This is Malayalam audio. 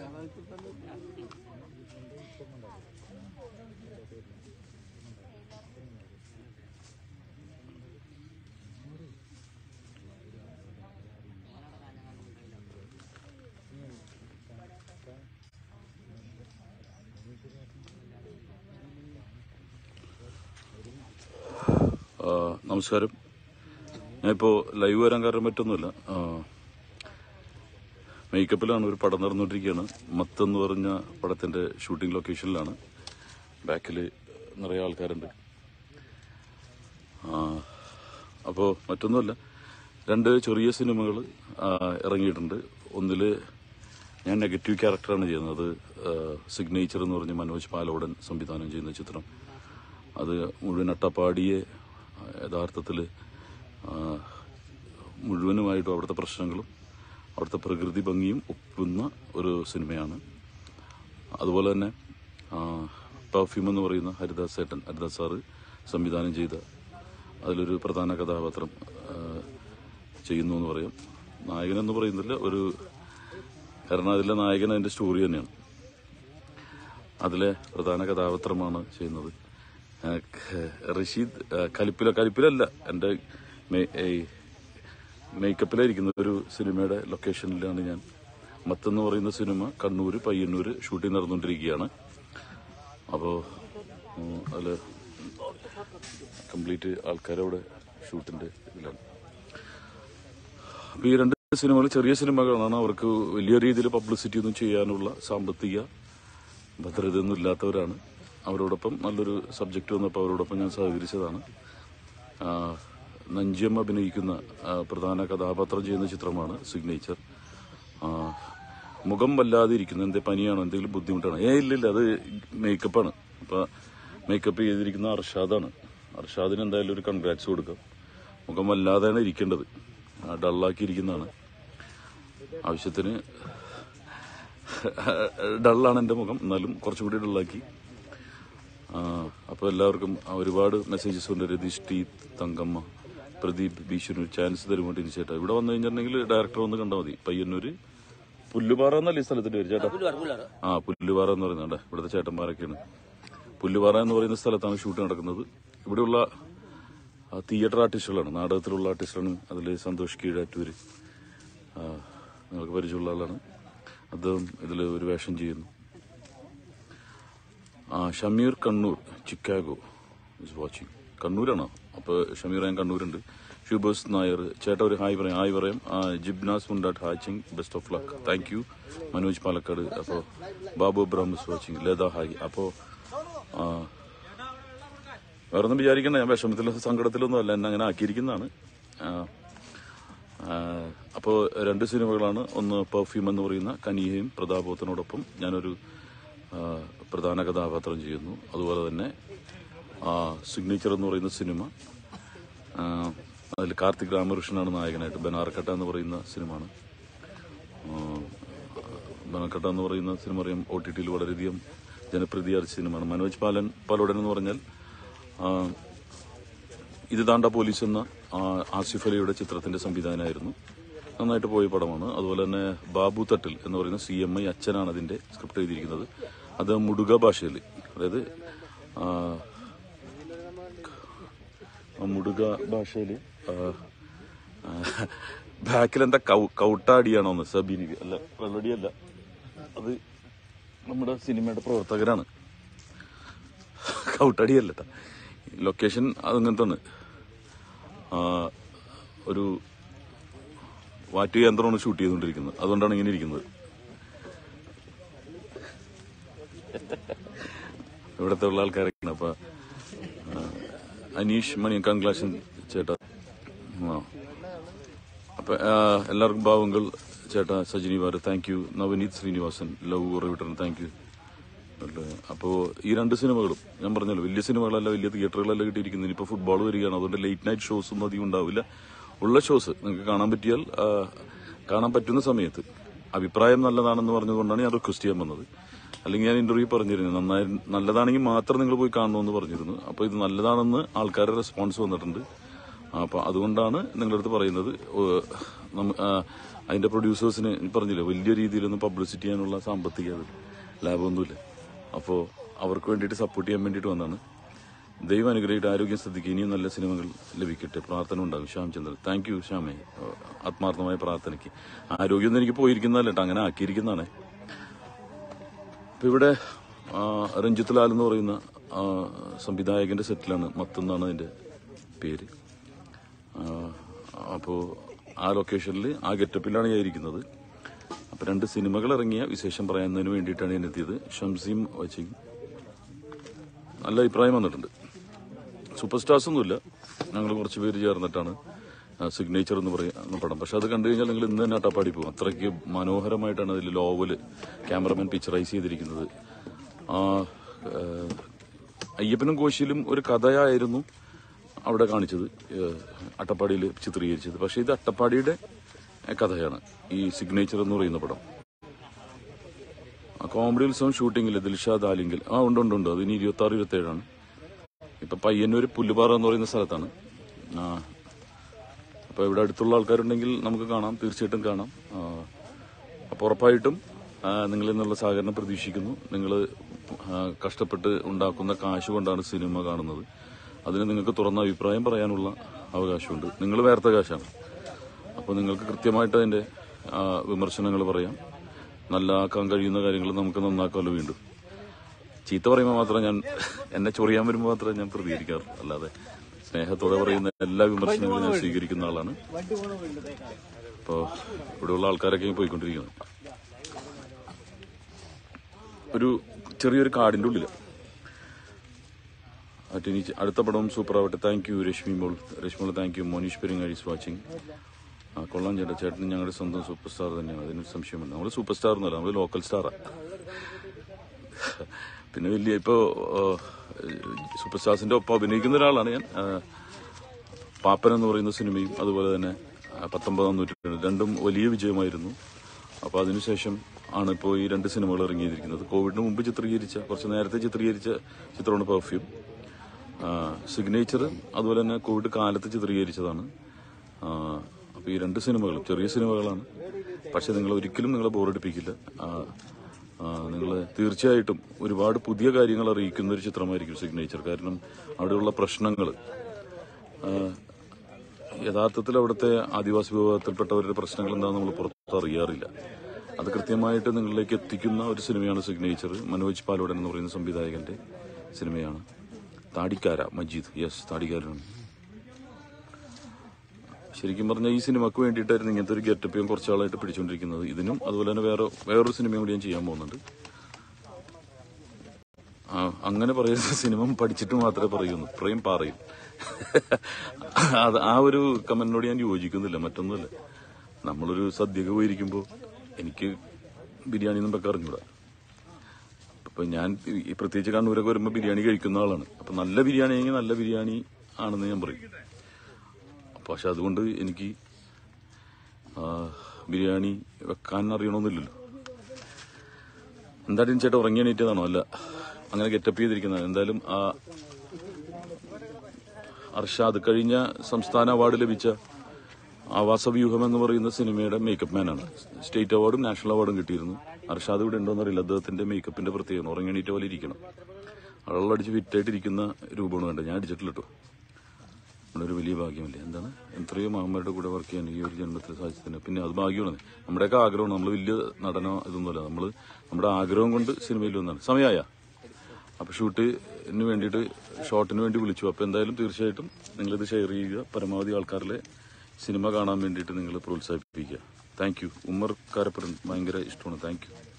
ആ, നമസ്കാരം ഞാനിപ്പോൾ ലൈവ് വരാൻ കാരണം മറ്റൊന്നുമില്ല ആ, മേക്കപ്പിലാണ് ഒരു പടം നടന്നുകൊണ്ടിരിക്കുകയാണ് മത്ത് എന്ന് പറഞ്ഞ പടത്തിന്റെ ഷൂട്ടിംഗ് ലൊക്കേഷനിലാണ് ബാക്കിൽ നിറയെ ആൾക്കാരുണ്ട് അപ്പോൾ മറ്റൊന്നുമല്ല രണ്ട് ചെറിയ സിനിമകൾ ഇറങ്ങിയിട്ടുണ്ട് ഒന്നിൽ ഞാൻ നെഗറ്റീവ് ക്യാരക്ടറാണ് ചെയ്യുന്നത് സിഗ്നേച്ചർ എന്ന് പറഞ്ഞ് മനോജ് പാലോടൻ സംവിധാനം ചെയ്യുന്ന ചിത്രം അത് മുഴുവൻ അട്ടപ്പാടിയെ യഥാർത്ഥത്തിൽ മുഴുവനുമായിട്ടും അവിടുത്തെ പ്രശ്നങ്ങളും അവിടുത്തെ പ്രകൃതി ഭംഗിയും ഒപ്പുന്ന ഒരു സിനിമയാണ് അതുപോലെ തന്നെ പെർഫ്യൂം എന്ന് പറയുന്ന ഹരിദാസ് ചേട്ടൻ ഹരിദാസ് സാറ് സംവിധാനം ചെയ്ത അതിലൊരു പ്രധാന കഥാപാത്രം ആ, ചെയ്യുന്നു എന്ന് പറയാം നായകൻ എന്ന് പറയുന്നില്ല ഒരു കാരണം അതിലെ നായകൻ അതിന്റെ സ്റ്റോറി തന്നെയാണ് അതിലെ പ്രധാന കഥാപാത്രമാണ് ചെയ്യുന്നത് ആ, ക- റഷീദ് ആ, കലിപ്പില കലിപ്പിലല്ല എൻ്റെ മേ- ഏയ് മേക്കപ്പിലായിരിക്കുന്ന ഒരു സിനിമയുടെ ലൊക്കേഷനിലാണ് ഞാൻ മത്തെന്ന് പറയുന്ന സിനിമ കണ്ണൂർ പയ്യന്നൂർ ഷൂട്ടിംഗ് നടന്നുകൊണ്ടിരിക്കുകയാണ് അപ്പോൾ അതിൽ കംപ്ലീറ്റ് ആൾക്കാരവിടെ ഷൂട്ടിൻ്റെ ഇതിലാണ് അപ്പോൾ ഈ രണ്ട് സിനിമകൾ ചെറിയ സിനിമകളാണ് അവർക്ക് വലിയ രീതിയിൽ പബ്ലിസിറ്റി ഒന്നും ചെയ്യാനുള്ള സാമ്പത്തിക ഭദ്രതയൊന്നും ഇല്ലാത്തവരാണ് അവരോടൊപ്പം നല്ലൊരു സബ്ജക്റ്റ് വന്നപ്പോൾ അവരോടൊപ്പം ഞാൻ സഹകരിച്ചതാണ് ആ, നഞ്ചിയം അഭിനയിക്കുന്ന ആ, പ്രധാന കഥാപാത്രം ചെയ്യുന്ന ചിത്രമാണ് സിഗ്നേച്ചർ ആ, മുഖം വല്ലാതെ ഇരിക്കുന്നു എന്തേ പനിയാണോ എന്തെങ്കിലും ബുദ്ധിമുട്ടാണ് ഏ ഇല്ലില്ല അത് മേക്കപ്പാണ് അപ്പൊ മേക്കപ്പ് ചെയ്തിരിക്കുന്ന അർഷാദാണ് അർഷാദിന് എന്തായാലും ഒരു കൺഗ്രാറ്റ്സ് കൊടുക്കാം മുഖം വല്ലാതെയാണ് ഇരിക്കേണ്ടത് ആ, ഡള്ളാക്കിയിരിക്കുന്നതാണ് ആവശ്യത്തിന് ഡള്ളാണ് എൻ്റെ മുഖം എന്നാലും കുറച്ചും കൂടി ഡള്ളാക്കി അപ്പോൾ എല്ലാവർക്കും ഒരുപാട് മെസ്സേജസ് ഉണ്ട് രതീഷ് ടി തങ്കമ്മ പ്രദീപ് ഭീഷണി ഒരു ചാൻസ് തരുമോ ടിനി ചേട്ടാ ഇവിടെ വന്നു കഴിഞ്ഞിട്ടുണ്ടെങ്കിൽ ഡയറക്ടർ ഒന്ന് കണ്ടാൽ മതി പയ്യന്നൂര് പുല്ലുപാറ എന്നല്ലേ ഈ സ്ഥലത്തിന്റെ പേര് ചേട്ടാ ആ പുല്ലുപാറ എന്ന് പറയുന്നത് ഇവിടുത്തെ ചേട്ടന്മാരൊക്കെയാണ് പുല്ലുപാറ എന്ന് പറയുന്ന സ്ഥലത്താണ് ഷൂട്ട് നടക്കുന്നത് ഇവിടെയുള്ള ആ, തിയേറ്റർ ആർട്ടിസ്റ്റുകളാണ് നാടകത്തിലുള്ള ആർട്ടിസ്റ്റാണ് അതിൽ സന്തോഷ് കീഴാറ്റൂര് ആ, നിങ്ങൾക്ക് പരിചയമുള്ള ആളാണ് അദ്ദേഹം ഇതിൽ ഒരു വേഷം ചെയ്യുന്നു ആ Shameer Kannur Chicago is watching കണ്ണൂരാണോ അപ്പൊ ഷമീർ ഞാൻ കണ്ണൂരുണ്ട് ഷുബേഴ്സ് നായർ ചേട്ടാ ഒരു ഹായ് പറയാം ഹായ് പറയാം ആ, Jibnas Mundat watching best of luck thank you Manoj Palakkad അപ്പോൾ Babu Abram is watching Latha hi അപ്പോൾ വേറെ ഒന്നും വിചാരിക്കണ്ട ഞാൻ വിഷമത്തിലും സങ്കടത്തിലൊന്നും അല്ല എന്നെ അങ്ങനെ ആക്കിയിരിക്കുന്നതാണ് ആ, ആ, അപ്പോൾ രണ്ട് സിനിമകളാണ് ഒന്ന് പെർഫ്യൂം എന്ന് പറയുന്ന കനിയയും പ്രതാപോത്തിനോടൊപ്പം ഞാനൊരു ആ, പ്രധാന കഥാപാത്രം ചെയ്യുന്നു അതുപോലെ തന്നെ സിഗ്നേച്ചർ എന്ന് പറയുന്ന സിനിമ ആ, അതിൽ കാർത്തിക് രാമകൃഷ്ണനാണ് നായകനായിട്ട് ബനാർക്കട്ട എന്ന് പറയുന്ന സിനിമയാണ് ആ, ബനാർക്കട്ട എന്ന് പറയുന്ന സിനിമ അറിയാം ഒ ടി ടിയിൽ വളരെയധികം ജനപ്രീതി ആർജിച്ച സിനിമയാണ് മനോജ് പാലൻ പാലോടൻ എന്ന് പറഞ്ഞാൽ ആ, ഇത് താണ്ട പോലീസ് എന്ന ആ, ആസിഫ് അലിയുടെ ചിത്രത്തിന്റെ സംവിധാനമായിരുന്നു നന്നായിട്ട് പോയ പടമാണ് അതുപോലെ തന്നെ ബാബു തട്ടിൽ എന്ന് പറയുന്ന സി എം ഐ അച്ഛനാണ് അതിന്റെ സ്ക്രിപ്റ്റ് എഴുതിയിരിക്കുന്നത് അത് മുടുക ഭാഷയിൽ അതായത് ആ, ആ മുടുക ഭാഷയിൽ ബാക്കിൽ എന്താ കൗ- കൗട്ടാടിയാണോ ഒന്ന് സബീനി അല്ല വെള്ളടിയല്ല അത് നമ്മുടെ സിനിമയുടെ പ്രവർത്തകരാണ് കൗട്ടടിയല്ല ട്ടാ. ലൊക്കേഷൻ അതങ്ങനത്തെ ആണ് ആ, ഒരു വാറ്റ് യന്ത്രമാണ് ഷൂട്ട് ചെയ്തുകൊണ്ടിരിക്കുന്നത് അതുകൊണ്ടാണ് ഇങ്ങനെ ഇരിക്കുന്നത് ഇവിടത്തെ ഉള്ള ആൾക്കാരൊക്കെയാണ് അപ്പൊ ആ, അനീഷ് മണി കൺഗ്ലാഷൻ ചേട്ടാ ആ. അപ്പൊ ആ, എല്ലാവർക്കും ഭാവങ്ങൾ ചേട്ടാ സജിനി വാര് thank you Navaneeth Srinivasan love ഉറവിട്ടൻ താങ്ക് യു അപ്പോൾ ഈ രണ്ട് സിനിമകളും ഞാൻ പറഞ്ഞല്ലോ വലിയ സിനിമകളല്ല വലിയ തിയേറ്ററുകളല്ല കിട്ടിയിരിക്കുന്നത് ഇനിയിപ്പോൾ ഫുട്ബോൾ വരികയാണ് അതുകൊണ്ട് ലേറ്റ് നൈറ്റ് ഷോസ് ഒന്നും അധികം ഉണ്ടാവില്ല ഉള്ള ഷോസ് നിങ്ങൾക്ക് കാണാൻ പറ്റിയാൽ ആ, കാണാൻ പറ്റുന്ന സമയത്ത് അഭിപ്രായം നല്ലതാണെന്ന് പറഞ്ഞുകൊണ്ടാണ് ഞാൻ റിക്വസ്റ്റ് ചെയ്യാൻ വന്നത് അല്ലെങ്കിൽ ഞാൻ ഇന്റർവ്യൂ പറഞ്ഞിരുന്നു നന്നായി നല്ലതാണെങ്കിൽ മാത്രം നിങ്ങൾ പോയി കാണണമെന്ന് പറഞ്ഞിരുന്നു അപ്പോൾ ഇത് നല്ലതാണെന്ന് ആൾക്കാരുടെ റെസ്പോൺസ് വന്നിട്ടുണ്ട് അപ്പൊ അതുകൊണ്ടാണ് നിങ്ങളുടെ അടുത്ത് പറയുന്നത് ഏഹ് നമ്മ- ആ, അതിന്റെ പ്രൊഡ്യൂസേഴ്സിന് പറഞ്ഞില്ലേ വലിയ രീതിയിലൊന്നും പബ്ലിസിറ്റി ചെയ്യാനുള്ള സാമ്പത്തിക അത് ലാഭമൊന്നുമില്ല അപ്പോൾ അവർക്ക് വേണ്ടിയിട്ട് സപ്പോർട്ട് ചെയ്യാൻ വേണ്ടിയിട്ട് വന്നാണ് ദൈവം അനുഗ്രഹിയിട്ട് ആരോഗ്യം ശ്രദ്ധിക്കുക ഇനിയും നല്ല സിനിമകൾ ലഭിക്കട്ടെ പ്രാർത്ഥന ഉണ്ടാകും ശ്യാം ചന്ദ്രൻ താങ്ക് യു ശ്യാമേ ആത്മാർത്ഥമായ പ്രാർത്ഥനയ്ക്ക് ആരോഗ്യം എനിക്ക് പോയിരിക്കുന്നതല്ല കേട്ടോ അങ്ങനെ ആക്കിയിരിക്കുന്നതാണ് ഇപ്പൊ ഇവിടെ ആ, രഞ്ജിത്ത് ലാൽ എന്ന് പറയുന്ന ആ, സംവിധായകന്റെ സെറ്റിലാണ് മത്തെന്നാണ് അതിന്റെ പേര് അപ്പോൾ ആ ലൊക്കേഷനിൽ ആ ഗെറ്റപ്പിലാണ് ഞാൻ ഇരിക്കുന്നത് അപ്പോൾ രണ്ട് സിനിമകൾ ഇറങ്ങിയ വിശേഷം പറയുന്നതിന് വേണ്ടിയിട്ടാണ് ഞാൻ എത്തിയത് ഷംസീം വച്ചിങ് നല്ല അഭിപ്രായം വന്നിട്ടുണ്ട് സൂപ്പർ സ്റ്റാർസ് ഒന്നുമില്ല ഞങ്ങൾ കുറച്ച് പേര് ചേർന്നിട്ടാണ് സിഗ്നേച്ചർ എന്ന് പറയുന്ന പടം പക്ഷെ അത് കണ്ടു കഴിഞ്ഞാൽ നിങ്ങൾ ഇന്ന് തന്നെ അട്ടപ്പാടി പോകും അത്രയ്ക്ക് മനോഹരമായിട്ടാണ് അതിൽ ലോവല് ക്യാമറമാൻ പിക്ചറൈസ് ചെയ്തിരിക്കുന്നത് ആ, ആ, അയ്യപ്പനും കോശിയിലും ഒരു കഥയായിരുന്നു അവിടെ കാണിച്ചത് അട്ടപ്പാടിയിൽ ചിത്രീകരിച്ചത് പക്ഷെ ഇത് അട്ടപ്പാടിയുടെ കഥയാണ് ഈ സിഗ്നേച്ചർ എന്ന് പറയുന്ന പടം ആ കോമഡി ഉത്സവം ഷൂട്ടിങ്ങിൽ ദിൽഷാദ് ആലിങ്കിൽ ആ ഉണ്ട് ഉണ്ട് ഉണ്ട് അതിന് ഇരുപത്തി ആറ് ഇരുപത്തി ഏഴാണ് ഇപ്പൊ പയ്യന്നൂർ പുല്ലുപാറ എന്ന് പറയുന്ന സ്ഥലത്താണ് ആ, അപ്പൊ ഇവിടെ അടുത്തുള്ള ആൾക്കാരുണ്ടെങ്കിൽ നമുക്ക് കാണാം തീർച്ചയായിട്ടും കാണാം ആ, അപ്പൊ ഉറപ്പായിട്ടും ആ, നിങ്ങളിൽ നിന്നുള്ള സഹകരണം പ്രതീക്ഷിക്കുന്നു നിങ്ങൾ കഷ്ടപ്പെട്ട് ഉണ്ടാക്കുന്ന കാശ് കൊണ്ടാണ് സിനിമ കാണുന്നത് അതിന് നിങ്ങൾക്ക് തുറന്ന അഭിപ്രായം പറയാനുള്ള അവകാശമുണ്ട് നിങ്ങൾ വേർത്ത കാശാണ് അപ്പോൾ നിങ്ങൾക്ക് കൃത്യമായിട്ട് അതിന്റെ വിമർശനങ്ങൾ പറയാം നല്ലാക്കാൻ കഴിയുന്ന കാര്യങ്ങൾ നമുക്ക് നന്നാക്കാമല്ലോ വീണ്ടും ചീത്ത പറയുമ്പോൾ മാത്രം ഞാൻ എന്നെ ചൊറിയാൻ വരുമ്പോൾ മാത്രമേ ഞാൻ പ്രതികരിക്കാറുള്ളൂ അല്ലാതെ സ്നേഹത്തോടെ പറയുന്ന എല്ലാ വിമർശനങ്ങളും ഞാൻ സ്വീകരിക്കുന്ന ആളാണ് അപ്പോൾ ഇവിടെയുള്ള ആൾക്കാരൊക്കെ പോയിക്കൊണ്ടിരിക്കുന്നത് ഒരു ചെറിയൊരു കാടിന്റെ ഉള്ളില് അറ്റ് ഇനി അടുത്ത പടവും സൂപ്പർ ആവട്ടെ താങ്ക് യു രശ്മി മോൾ രശ്മി മോൾ thank you Monish Peringazhi watching ആ കൊള്ളാം ചേട്ടാ ചേട്ടൻ ഞങ്ങളുടെ സ്വന്തം സൂപ്പർ സ്റ്റാർ തന്നെയാണ് അതിനൊരു സംശയമുണ്ട് നമ്മൾ സൂപ്പർ സ്റ്റാർ എന്നല്ല നമ്മൾ ലോക്കൽ സ്റ്റാറാണ് പിന്നെ വലിയ ഇപ്പോ ആ, സൂപ്പർ സ്റ്റാർസിന്റെ ഒപ്പം അഭിനയിക്കുന്ന ഒരാളാണ് ഞാൻ ആ, പാപ്പൻ എന്ന് പറയുന്ന സിനിമയും അതുപോലെ തന്നെ ആ, പത്തൊമ്പതാം നൂറ്റാണ്ട് രണ്ടും വലിയ വിജയമായിരുന്നു അപ്പോൾ അതിനുശേഷം ആണ് ഇപ്പോൾ ഈ രണ്ട് സിനിമകൾ ഇറങ്ങിയിരിക്കുന്നത് കോവിഡിന് മുമ്പ് ചിത്രീകരിച്ച കുറച്ച് നേരത്തെ ചിത്രീകരിച്ച ചിത്രമാണ് പെർഫ്യൂം സിഗ്നേച്ചർ അതുപോലെ തന്നെ കോവിഡ് കാലത്ത് ചിത്രീകരിച്ചതാണ് അപ്പോൾ ഈ രണ്ട് സിനിമകളും ചെറിയ സിനിമകളാണ് പക്ഷെ നിങ്ങൾ ഒരിക്കലും നിങ്ങളെ ബോറടിപ്പിക്കില്ല നിങ്ങൾ തീർച്ചയായിട്ടും ഒരുപാട് പുതിയ കാര്യങ്ങൾ അറിയിക്കുന്ന ഒരു ചിത്രമായിരിക്കും സിഗ്നേച്ചർ കാരണം അവിടെയുള്ള പ്രശ്നങ്ങൾ യഥാർത്ഥത്തിൽ അവിടുത്തെ ആദിവാസി വിഭാഗത്തിൽപ്പെട്ടവരുടെ പ്രശ്നങ്ങൾ എന്താണെന്ന് നമ്മൾ പുറത്ത് അറിയാറില്ല അത് കൃത്യമായിട്ട് നിങ്ങളിലേക്ക് എത്തിക്കുന്ന ഒരു സിനിമയാണ് സിഗ്നേച്ചർ മനോജ് പാലോടൻ എന്ന് പറയുന്ന സംവിധായകന്റെ സിനിമയാണ് താടിക്കാര മജീദ് യെസ് താടിക്കാരനാണ് ശരിക്കും പറഞ്ഞാൽ ഈ സിനിമക്ക് വേണ്ടിയിട്ടായിരുന്നു ഇങ്ങനത്തെ ഒരു ഗെറ്റപ്പ് ഞാൻ കുറച്ചാളായിട്ട് പിടിച്ചുകൊണ്ടിരിക്കുന്നത് ഇതിനും അതുപോലെ തന്നെ വേറെ വേറൊരു സിനിമയും കൂടി ഞാൻ ചെയ്യാൻ പോകുന്നുണ്ട് ആ, അങ്ങനെ പറയുന്ന സിനിമ പഠിച്ചിട്ട് മാത്രമേ പറയുന്നു പ്രേം പറയും അത് ആ ഒരു കമന്റിനോട് ഞാൻ യോജിക്കുന്നില്ല മറ്റൊന്നുമില്ല നമ്മളൊരു സദ്യക്ക് പോയിരിക്കുമ്പോൾ എനിക്ക് ബിരിയാണി ഒന്നും വെക്കാൻ അറിഞ്ഞൂടാ അപ്പൊ ഞാൻ ഈ പ്രത്യേകിച്ച് കണ്ണൂരൊക്കെ വരുമ്പോൾ ബിരിയാണി കഴിക്കുന്ന ആളാണ് അപ്പൊ നല്ല ബിരിയാണി ആണെങ്കിൽ നല്ല ബിരിയാണി ആണെന്ന് ഞാൻ പറയും പക്ഷെ അതുകൊണ്ട് എനിക്ക് ആ, ബിരിയാണി വെക്കാൻ അറിയണമെന്നില്ലല്ലോ എന്തായാലും ചേട്ടാ ഉറങ്ങി എണീറ്റതാണോ അല്ല അങ്ങനെ ഗെറ്റപ്പ് ചെയ്തിരിക്കുന്നത് എന്തായാലും ആ അർഷാദ് കഴിഞ്ഞ സംസ്ഥാന അവാർഡ് ലഭിച്ച ആവാസവ്യൂഹം എന്ന് പറയുന്ന സിനിമയുടെ മേക്കപ്പ് മാനാണ് സ്റ്റേറ്റ് അവാർഡും നാഷണൽ അവാർഡും കിട്ടിയിരുന്നു അർഷാദ് ഇവിടെ ഉണ്ടോന്ന് അറിയില്ല അദ്ദേഹത്തിന്റെ മേക്കപ്പിന്റെ പ്രത്യേകത ഉറങ്ങിണീറ്റ പോലെ ഇരിക്കണം അടിച്ച് ഫിറ്റായിട്ടിരിക്കുന്ന രൂപമാണ് വേണ്ടത് ഞാൻ അടിച്ചിട്ടില്ല കേട്ടോ നമ്മളൊരു വലിയ ഭാഗ്യമല്ലേ എന്താണ് എത്രയോ മാമ്മയുടെ കൂടെ വർക്ക് ചെയ്യാൻ ഈ ഒരു ജന്മത്തിൽ സാധിച്ചതിന് പിന്നെ അത് ഭാഗ്യമാണ് നമ്മുടെയൊക്കെ ആഗ്രഹമാണ് നമ്മൾ വലിയ നടനോ ഇതൊന്നുമല്ല നമ്മൾ നമ്മുടെ ആഗ്രഹം കൊണ്ട് സിനിമയിൽ വന്നാണ് സമയമായ അപ്പൊ ഷൂട്ടിന് വേണ്ടിയിട്ട് ഷോട്ടിന് വേണ്ടി വിളിച്ചു അപ്പൊ എന്തായാലും തീർച്ചയായിട്ടും നിങ്ങളിത് ഷെയർ ചെയ്യുക പരമാവധി ആൾക്കാരിലെ സിനിമ കാണാൻ വേണ്ടിയിട്ട് നിങ്ങൾ പ്രോത്സാഹിപ്പിക്കുക താങ്ക് യു ഉമ്മർ കാരപ്പുറൻ ഭയങ്കര ഇഷ്ടമാണ് താങ്ക് യു